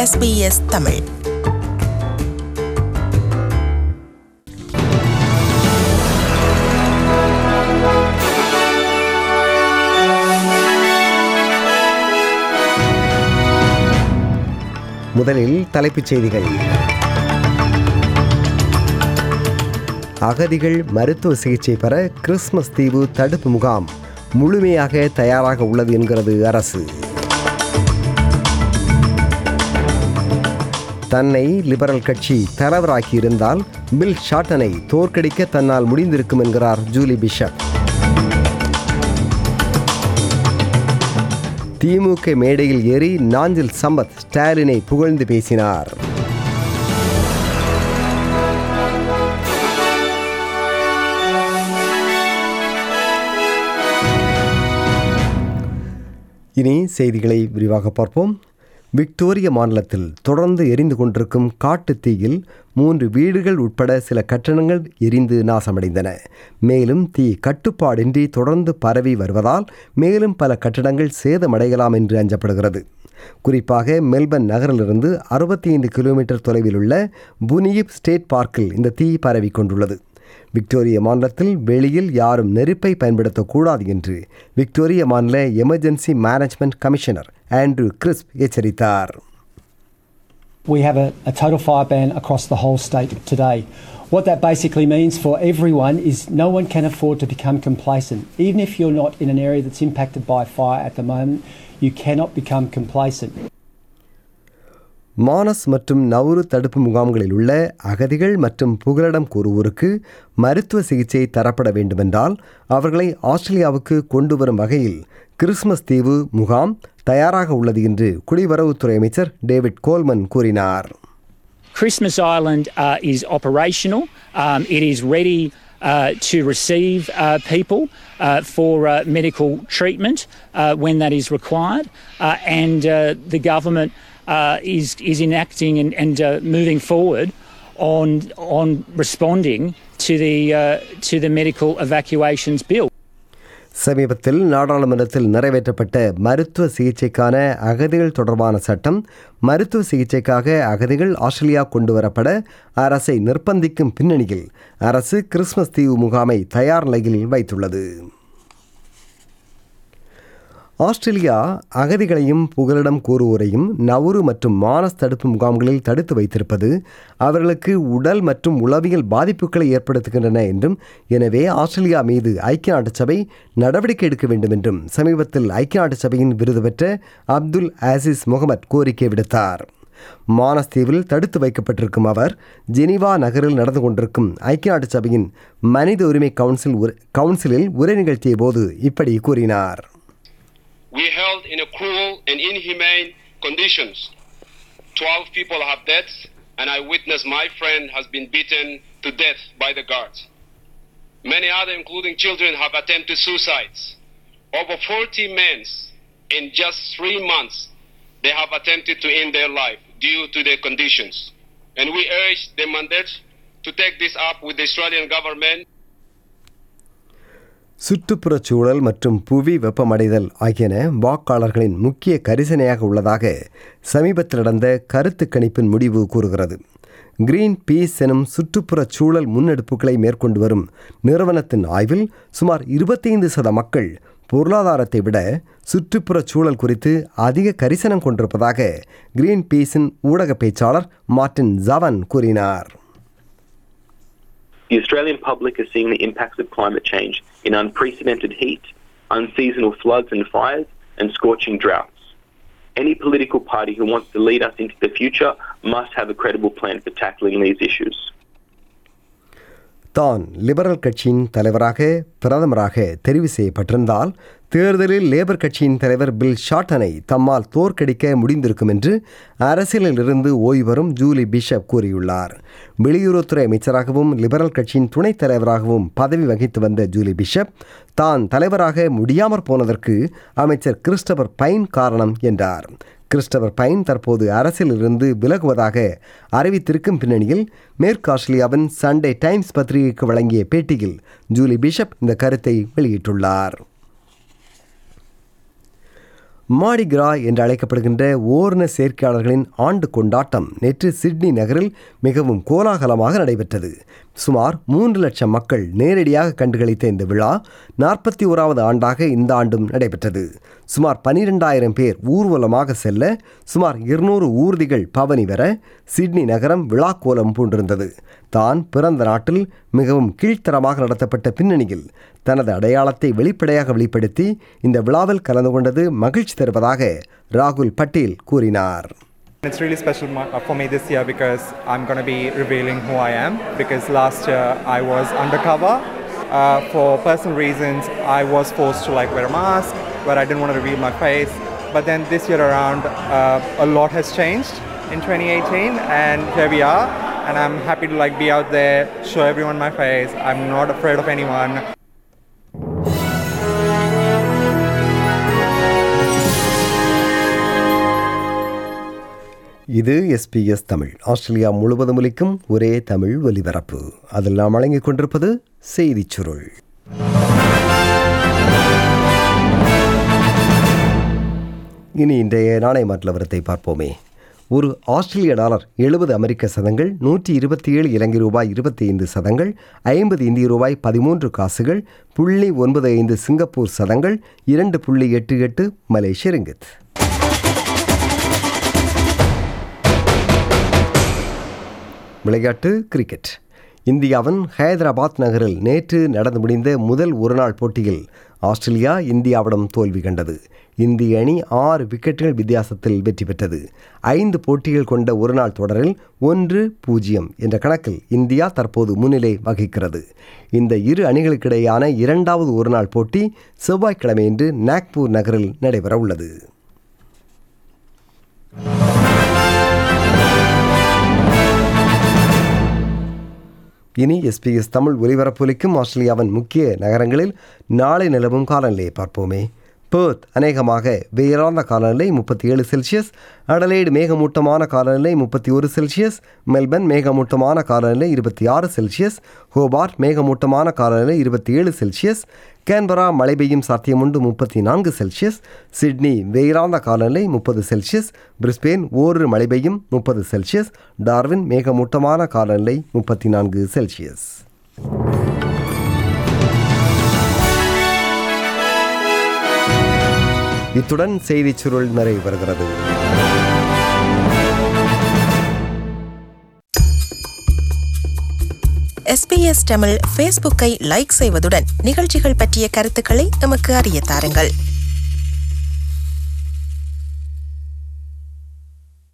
SBS Tamil முதலில் தலைப்புச் செய்திகள் அகதிகள் மருத்துவ சிகிச்சை பெற கிறிஸ்மஸ் தீவு தடுப்பு முகாம் முழுமையாக தயாராக உள்ளது என்கிறது அரசு தன்னை லிபரல் கட்சி தலைவராக்கியிருந்தால் பில் ஷாட்டனை தோற்கடிக்க தன்னால் முடிந்திருக்கும் என்கிறார் ஜூலி பிஷப் திமுக மேடையில் ஏறி நாஞ்சில் சம்பத் ஸ்டாலினை புகழ்ந்து பேசினார் இனி செய்திகளை விரிவாக பார்ப்போம் விக்டோரிய மாநிலத்தில் தொடர்ந்து எரிந்து கொண்டிருக்கும் காட்டுத் தீயில் மூன்று வீடுகள் உட்பட சில கட்டணங்கள் எரிந்து நாசமடைந்தன மேலும் தீ கட்டுப்பாடின்றி தொடர்ந்து பரவி வருவதால் மேலும் பல கட்டடங்கள் சேதமடையலாம் என்று அஞ்சப்படுகிறது குறிப்பாக மெல்பர்ன் நகரிலிருந்து அறுபத்தி ஐந்து கிலோமீட்டர் தொலைவில் உள்ள புனியிப் ஸ்டேட் பார்க்கில் இந்த தீ பரவி கொண்டுள்ளது விக்டோரிய மாநிலத்தில் வெளியில் யாரும் நெருப்பை பயன்படுத்தக்கூடாது என்று விக்டோரிய மாநில emergency management commissioner Andrew Crisp எச்சரித்தார் We have a, a total fire ban across the whole state today. What that basically means for everyone is no one can afford to become complacent. Even if you're not in an area that's impacted by fire at the moment, you cannot become complacent. Manus மற்றும் Nauru தடுப்பு முகாம்களில் உள்ள அகதிகள் மற்றும் புகலிடம் கூறுவோருக்கு மருத்துவ சிகிச்சை தரப்பட வேண்டுமென்றால் அவர்களை ஆஸ்திரேலியாவுக்கு கொண்டு வரும் வகையில் கிறிஸ்மஸ் தீவு முகாம் தயாராக உள்ளது என்று குடிவரவுத்துறை அமைச்சர் டேவிட் கோல்மன் கூறினார் Christmas Island uh, is operational. Um, it is ready uh, to receive uh, people uh, for uh, medical treatment uh, when that is required, uh, and uh, the government uh, is is enacting and, and uh, moving forward on on responding to the uh, to the medical evacuations bill. சமீபத்தில் நாடாளுமன்றத்தில் நிறைவேற்றப்பட்ட மருத்துவ சிகிச்சைக்கான அகதிகள் தொடர்பான சட்டம் மருத்துவ சிகிச்சைக்காக அகதிகள் ஆஸ்திரேலியா கொண்டு வரப்பட அரசை நிர்பந்திக்கும் பின்னணியில் அரசு கிறிஸ்மஸ் தீவு முகாமை தயார் நிலையில் வைத்துள்ளது ஆஸ்திரேலியா அகதிகளையும் புகலிடம் கோருவோரையும் நவுரு மற்றும் மானஸ் தடுப்பு முகாம்களில் தடுத்து வைத்திருப்பது அவர்களுக்கு உடல் மற்றும் உளவியல் பாதிப்புகளை ஏற்படுத்துகின்றன என்றும் எனவே ஆஸ்திரேலியா மீது ஐக்கிய நாட்டு சபை நடவடிக்கை எடுக்க வேண்டும் என்றும் சமீபத்தில் ஐக்கிய நாட்டு சபையின் விருது பெற்ற அப்துல் ஆசிஸ் முகமது கோரிக்கை விடுத்தார் மானஸ்தீவில் தடுத்து வைக்கப்பட்டிருக்கும் அவர் ஜெனீவா நகரில் நடந்து கொண்டிருக்கும் ஐக்கிய நாட்டு சபையின் மனித உரிமை கவுன்சில் உரை- கவுன்சிலில் உரை நிகழ்த்திய போது இப்படி கூறினார் we held in a cruel and inhumane conditions. Twelve people have deaths, and I witnessed my friend has been beaten to death by the guards. Many others, including children, have attempted suicides. Over 40 men in just three months, they have attempted to end their life due to their conditions. And we urge the mandate to take this up with the Australian government சுற்றுப்புறச் சூழல் மற்றும் புவி வெப்பமடைதல் ஆகியன வாக்காளர்களின் முக்கிய கரிசனையாக உள்ளதாக சமீபத்தில் நடந்த கருத்து கணிப்பின் முடிவு கூறுகிறது கிரீன் பீஸ் எனும் சுற்றுப்புறச் சூழல் முன்னெடுப்புகளை மேற்கொண்டு வரும் நிறுவனத்தின் ஆய்வில் சுமார் இருபத்தைந்து சத மக்கள் பொருளாதாரத்தை விட சுற்றுப்புறச் சூழல் குறித்து அதிக கரிசனம் கொண்டிருப்பதாக கிரீன் பீஸின் ஊடக பேச்சாளர் மார்டின் ஜவன் கூறினார் The Australian public are seeing the impacts of climate change in unprecedented heat, unseasonal floods and fires, and scorching droughts. Any political party who wants to lead us into the future must have a credible plan for tackling these issues. தான் Liberal கட்சியின் தலைவராக பிரதமராக தெரிவு செய்யப்பட்டிருந்தால் தேர்தலில் labour கட்சியின் தலைவர் bill ஷாட்டனை தம்மால் தோற்கடிக்க முடிந்திருக்கும் என்று அரசியலில் இருந்து ஓய்வு பெறும் ஜூலி பிஷப் கூறியுள்ளார் வெளியுறவுத்துறை அமைச்சராகவும் லிபரல் கட்சியின் துணைத் தலைவராகவும் பதவி வகித்து வந்த ஜூலி பிஷப் தான் தலைவராக முடியாமற் போனதற்கு அமைச்சர் கிறிஸ்டபர் பைன் காரணம் என்றார் கிறிஸ்டபர் பைன் தற்போது அரசியலிருந்து விலகுவதாக அறிவித்திருக்கும் பின்னணியில் மேற்கு ஆஸ்திரேலியாவின் சண்டே டைம்ஸ் பத்திரிகைக்கு வழங்கிய பேட்டியில் ஜூலி பிஷப் இந்த கருத்தை வெளியிட்டுள்ளார் மாடிகிரா என்று அழைக்கப்படுகின்ற ஓர்ண சேர்க்கையாளர்களின் ஆண்டு கொண்டாட்டம் நேற்று சிட்னி நகரில் மிகவும் கோலாகலமாக நடைபெற்றது சுமார் மூன்று லட்சம் மக்கள் நேரடியாக கண்டுகளித்த இந்த விழா நாற்பத்தி ஓராவது ஆண்டாக இந்த ஆண்டும் நடைபெற்றது சுமார் பனிரெண்டாயிரம் பேர் ஊர்வலமாக செல்ல சுமார் இருநூறு ஊர்திகள் பவனி வர சிட்னி நகரம் விழாக்கோலம் பூண்டிருந்தது தான் பிறந்த நாட்டில் மிகவும் கீழ்த்தரமாக நடத்தப்பட்ட பின்னணியில் தனது அடையாளத்தை வெளிப்படையாக வெளிப்படுத்தி இந்த விழாவில் கலந்து கொண்டது மகிழ்ச்சி தருவதாக ராகுல் பட்டேல் கூறினார் It's really special mo- uh, for me this year because I'm going to be revealing who I am. Because last year I was undercover. Uh, for personal reasons, I was forced to like wear a mask, but I didn't want to reveal my face. But then this year around, uh, a lot has changed in 2018, and here we are. And I'm happy to like be out there, show everyone my face. I'm not afraid of anyone. இது SBS Tamil Australia முழுவதும் ஒலிக்கும் ஒரே தமிழ் ஒலிபரப்பு அதில் நாம் வழங்கிக் கொண்டிருப்பது செய்திச் சுருள் இனி இன்றைய நாணய மாற்று நிலவரத்தை பார்ப்போமே ஒரு ஆஸ்திரேலிய டாலர் எழுபது அமெரிக்க சதங்கள் நூற்றி இருபத்தி ஏழு இலங்கை ரூபாய் இருபத்தி ஐந்து சதங்கள் ஐம்பது இந்திய ரூபாய் பதிமூன்று காசுகள் புள்ளி ஒன்பது ஐந்து சிங்கப்பூர் சதங்கள் இரண்டு புள்ளி எட்டு எட்டு மலேசிய ரிங்கித் விளையாட்டு கிரிக்கெட் இந்தியாவின் ஹைதராபாத் நகரில் நேற்று நடந்து முடிந்த முதல் ஒருநாள் போட்டியில் ஆஸ்திரேலியா இந்தியாவிடம் தோல்வி கண்டது இந்திய அணி ஆறு விக்கெட்டுகள் வித்தியாசத்தில் வெற்றி பெற்றது ஐந்து போட்டிகள் கொண்ட ஒருநாள் தொடரில் ஒன்று பூஜ்ஜியம் என்ற கணக்கில் இந்தியா தற்போது முன்னிலை வகிக்கிறது இந்த இரு அணிகளுக்கிடையான இரண்டாவது ஒருநாள் போட்டி செவ்வாய்க்கிழமையன்று நாக்பூர் நகரில் நடைபெற உள்ளது இனி எஸ்பிஎஸ் தமிழ் ஒலிபரப்பொலிக்கும் ஆஸ்திரேலியாவின் முக்கிய நகரங்களில் நாளை நிலவும் காலநிலையை பார்ப்போமே பேர்த் அநேகமாக வெயிலார்ந்த காலநிலை முப்பத்தி ஏழு செல்சியஸ் அடலைடு மேகமூட்டமான காலநிலை முப்பத்தி ஒரு செல்சியஸ் மெல்பர்ன் மேகமூட்டமான காலநிலை இருபத்தி ஆறு செல்சியஸ் ஹோபார்ட் மேகமூட்டமான காலநிலை இருபத்தி ஏழு செல்சியஸ் கேன்பரா மழை பெய்யும் சாத்தியமுண்டு முப்பத்தி நான்கு செல்சியஸ் சிட்னி வெயிலார்ந்த காலநிலை முப்பது செல்சியஸ் பிரிஸ்பேன் ஓரிரு மழை பெய்யும் முப்பது செல்சியஸ் டார்வின் மேகமூட்டமான காலநிலை முப்பத்தி நான்கு செல்சியஸ் இத்துடன் செய்திச் சுருள் நிறைவு பெறுகிறது எஸ்பிஎஸ் தமிழ் ஃபேஸ்புக்கை லைக் செய்வதுடன் நிகழ்ச்சிகள் பற்றிய கருத்துக்களை எமக்கு அறிய தாருங்கள்